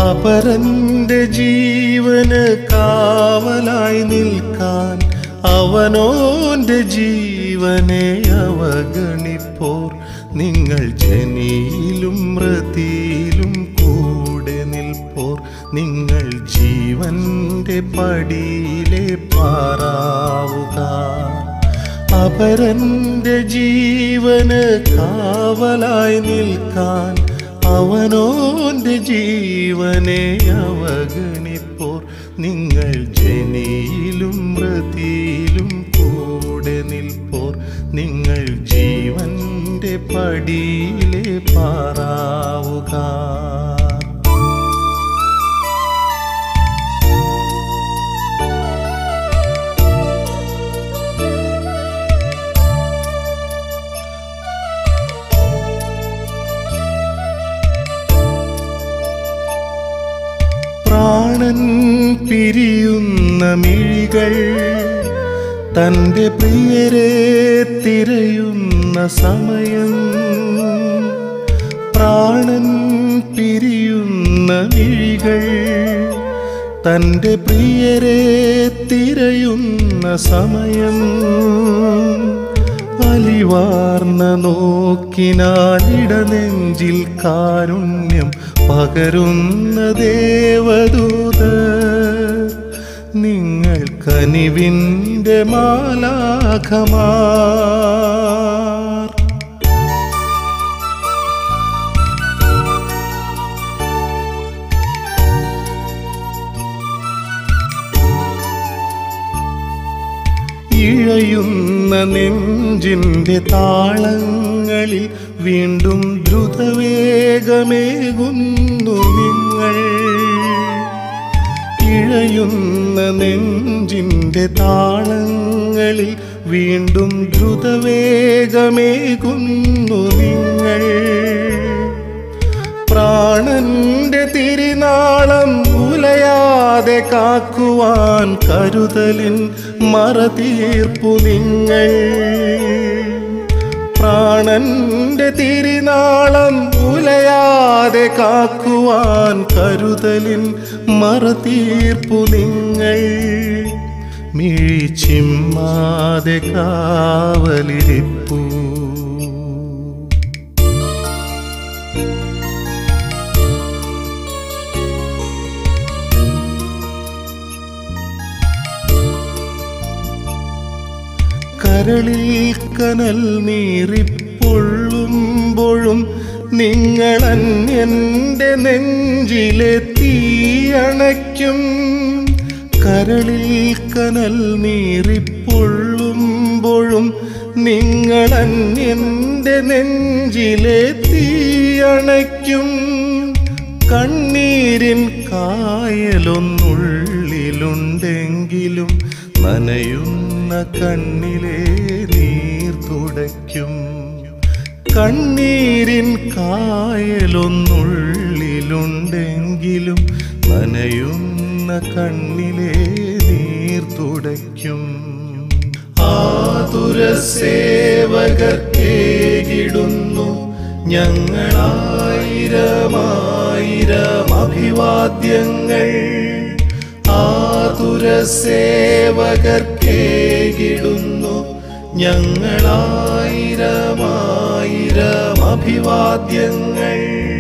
അപരന്റെ ജീവന് കാവലായി നിൽക്കാൻ അവനോന്റെ ജീവനെ അവഗണിപ്പോർ നിങ്ങൾ ജനിയിലും മൃതിയിലും കൂടെ നിൽപ്പോർ നിങ്ങൾ ജീവന്റെ പടിയിലെ പാറാവുക അപരന്റെ ജീവന് കാവലായി നിൽക്കാൻ അവനോന്റെ ജീവനെ അവഗണിപ്പോർ നിങ്ങൾ ജനിയിലും മൃതിയിലും കൂടെ നിൽപ്പോർ നിങ്ങൾ ജീവന്റെ പടിയിലെ പാറാവുക പ്രാണൻ പിരിയുന്ന മിഴികൾ തൻ്റെ പ്രിയരെ തിരയുന്ന സമയം പ്രാണൻ പിരിയുന്ന മിഴികൾ തൻ്റെ പ്രിയരെ തിരയുന്ന സമയം അലിവാർന്ന നോക്കിനാലിടനെഞ്ചിൽ കാരുണ്യം പകരുന്ന ദേവദൂത നിങ്ങൾ കനിവിൻ്റെ മാലാഖമാർ ഇഴയുന്ന നെഞ്ചിൻ്റെ താളങ്ങളിൽ വീണ്ടും ദ്രുതവേഗമേകുന്നു നിങ്ങൾ ഇഴയുന്ന നെഞ്ചിൻ്റെ താളങ്ങളിൽ വീണ്ടും ദ്രുതവേഗമേകുന്നു നിങ്ങൾ പ്രാണന്റെ തിരിനാളം ഉലയാതെ കാക്കുവാൻ കരുതലിൻ മറതീർപ്പു നിങ്ങൾ പ്രാണന്റെ തിരിനാളം ഉലയാതെ കാക്കുവാൻ കരുതലിൻ മറതീർപ്പു നിങ്ങൾ മിഴിച്ചിമ്മാതെ കാവലിരിപ്പൂ കരളിൽ കനൽ നീറിപ്പൊള്ളുമ്പോഴും നിങ്ങൾ അന്യന്റെ നെഞ്ചിലെ തീയണയ്ക്കും കരളിൽ കനൽ നീറിപ്പൊള്ളുമ്പോഴും നിങ്ങൾ അന്യന്റെ നെഞ്ചിലെ തീയണയ്ക്കും കണ്ണീരിൻ കായലൊന്നുള്ളിലുണ്ടെങ്കിലും നനയുന്ന കണ്ണിലെ നീർ തുടയ്ക്കും കണ്ണീരിൻ കായലൊന്നുള്ളിലുണ്ടെങ്കിലും നനയുന്ന കണ്ണിലെ നീർ തുടയ്ക്കും ആതുര സേവകർക്കേകിടുന്നു ഞങ്ങളായിരമായിരം അഭിവാദ്യങ്ങൾ ആതുര സേവകർക്കേകിടുന്നു ഞങ്ങളായിരമായിരം അഭിവാദ്യങ്ങൾ